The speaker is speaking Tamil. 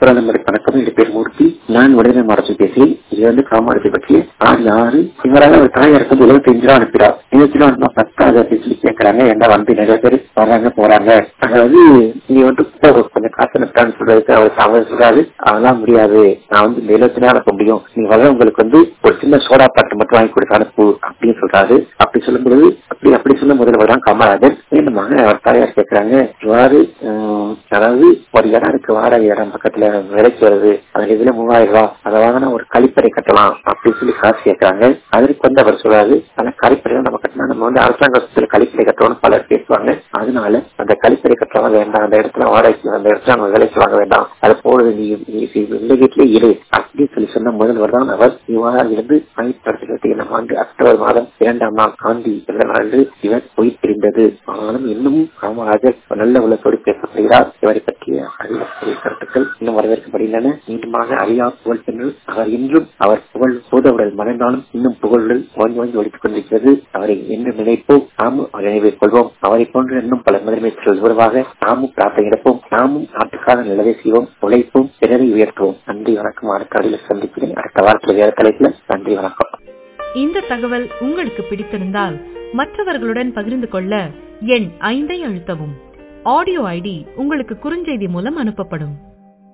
பிரதமருக்கு வணக்கம் இது பேர் மூர்த்தி நான் விடுதலை மாவட்டத்தில் பேசுகிறேன் இது வந்து காமாரத்தை பற்றி ஆறு ஆறு இவரால் ஒரு தாயாருக்கு வந்து இருபத்தி ரூபா அனுப்பிடார் இருபத்தி ரூபா அனுப்பா பத்தாது அப்படின்னு சொல்லி கேட்கறாங்க என்ன வந்து நிறைய பேர் வர்றாங்க போறாங்க அதாவது நீ வந்து போ, கொஞ்சம் காசு அனுப்பிட்டான்னு சொல்றதுக்கு அவர் அவர் சொல்றாரு அதெல்லாம் முடியாது நான் வந்து இந்த இருபத்தி நாள் அனுப்ப முடியும் நீ வர்றவங்களுக்கு வந்து ஒரு சின்ன சோடா பாட்டு மட்டும் வாங்கி கொடுத்து அனுப்பு அப்படின்னு சொல்றாரு அப்படி சொல்லும்போது அப்படி அப்படி சொல்லும் முதல்வர் தான் காமராஜர் மீண்டுமாக அவர் தாயார் கேட்கிறாங்க இவ்வாறு ஆஹ், அதாவது ஒரு இடம் இருக்கு வாடகை இடம் பக்கத்துல விலைக்கு வருது அதுல இதுல மூவாயிரம் ரூபாய் அதை வாங்கினா ஒரு கழிப்பறை கட்டலாம் அப்படின்னு சொல்லி காசு கேட்கறாங்க அதற்கு வந்து அவர் சொல்றாரு ஆனா கழிப்பறை நம்ம கட்டினா நம்ம வந்து அரசாங்கத்துல கழிப்பறை கட்டணும்னு பலர் பேசுவாங்க அதனால அந்த கழிப்பறை கட்டலாம் வேண்டாம் அந்த இடத்துல வாடகைக்கு அந்த இடத்துல நம்ம விலைக்கு வாங்க வேண்டாம் அது போடுறது நீ நீ இந்த வீட்டிலே இரு அப்படின்னு சொல்லி சொன்ன முதல்வர் தான் அவர் இவ்வாறு இருந்து பயன்படுத்துகிறது நம்ம ஆண்டு அக்டோபர் மாதம் இரண்டாம் நாள் காந்தி பிறந்த நாள் இவர் போய் பிரிந்தது ஆனாலும் இன்னமும் காமராஜர் நல்ல உள்ளத்தோடு பேசப்படுகிறார் இவரை பற்றிய அறிவியல் கருத்துக்கள் இன்னும் வரவேற்கப்படுகின்றன மீண்டுமாக அறியா புகழ் பெற்று அவர் இன்றும் அவர் புகழ் போதவுடல் மறைந்தாலும் இன்னும் புகழுடன் வாங்கி வாங்கி ஒழித்துக் கொண்டிருக்கிறது அவரை என்று நினைப்போம் நாமும் அவரை நினைவில் கொள்வோம் அவரை போன்று இன்னும் பல முதலமைச்சர்கள் உருவாக நாமும் பிரார்த்தனை எடுப்போம் நாமும் நாட்டுக்கான நிலவை செய்வோம் உழைப்போம் பிறரை உயர்த்துவோம் நன்றி வணக்கம் அடுத்த அடியில் சந்திக்கிறேன் அடுத்த வாரத்தில் வேறு தலைப்புல நன்றி வணக்கம் இந்த தகவல் உங்களுக்கு பிடித்திருந்தால் மற்றவர்களுடன் பகிர்ந்து கொள்ள எண் ஐந்தை அழுத்தவும் ஆடியோ ஐடி உங்களுக்கு குறுஞ்செய்தி மூலம் அனுப்பப்படும்